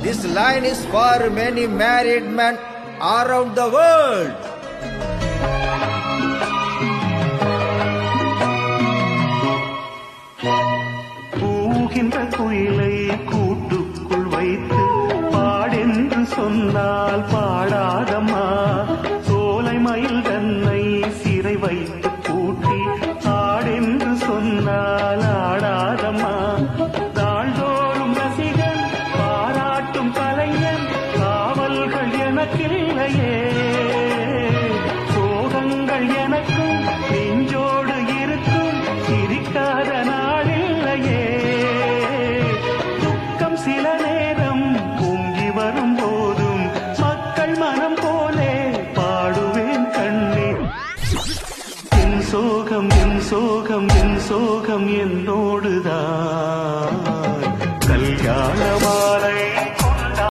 This line is for many married men around the world. பூகின்ற குயிலை கூட்டுக்குள் வைத்து பாடென்று சொன்னால்